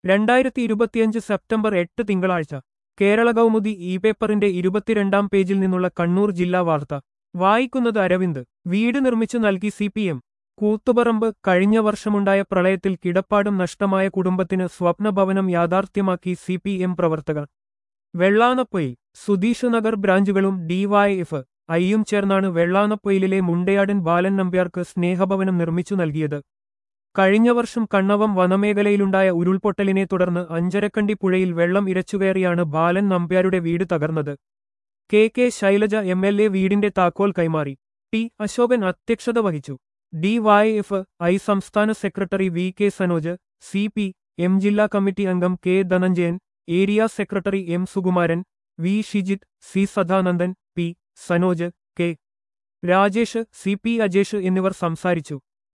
രണ്ടായിരത്തി ഇരുപത്തിയഞ്ച് സെപ്റ്റംബർ എട്ട് തിങ്കളാഴ്ച കേരള കൗമുദി ഇ പേപ്പറിന്റെ ഇരുപത്തിരണ്ടാം പേജിൽ നിന്നുള്ള കണ്ണൂർ ജില്ലാ വാർത്ത വായിക്കുന്നത് അരവിന്ദ് വീട് നിർമ്മിച്ചു നൽകി സി പി എം കൂത്തുപറമ്പ് കഴിഞ്ഞ വർഷമുണ്ടായ പ്രളയത്തിൽ കിടപ്പാടം നഷ്ടമായ കുടുംബത്തിന് സ്വപ്നഭവനം യാഥാർത്ഥ്യമാക്കി സി പി എം പ്രവർത്തകർ വെള്ളാനപ്പൊയിൽ സുധീഷ് നഗർ ബ്രാഞ്ചുകളും ഡിവൈഎഫ് ഐയും ചേർന്നാണ് വെള്ളാനപ്പൊയിലിലെ മുണ്ടയാടൻ ബാലൻ നമ്പ്യാർക്ക് സ്നേഹഭവനം നിർമ്മിച്ചു നൽകിയത് കഴിഞ്ഞ വർഷം കണ്ണവം വനമേഖലയിലുണ്ടായ ഉരുൾപൊട്ടലിനെ തുടർന്ന് അഞ്ചരക്കണ്ടി പുഴയിൽ വെള്ളം ഇരച്ചുകയറിയാണ് ബാലൻ നമ്പ്യാരുടെ വീട് തകർന്നത് K K Shailaja M L A വീടിന്റെ താക്കോൽ കൈമാറി ടി അശോകൻ അധ്യക്ഷത വഹിച്ചു ഡിവൈഎഫ് ഐ സംസ്ഥാന secretary V K Sanoj C P M ജില്ലാ കമ്മിറ്റി അംഗം K Dhananjayan area secretary M Sukumaran V Shijith C Sadanandan P Sanoj K Rajesh C P Ajesh എന്നിവർ സംസാരിച്ചു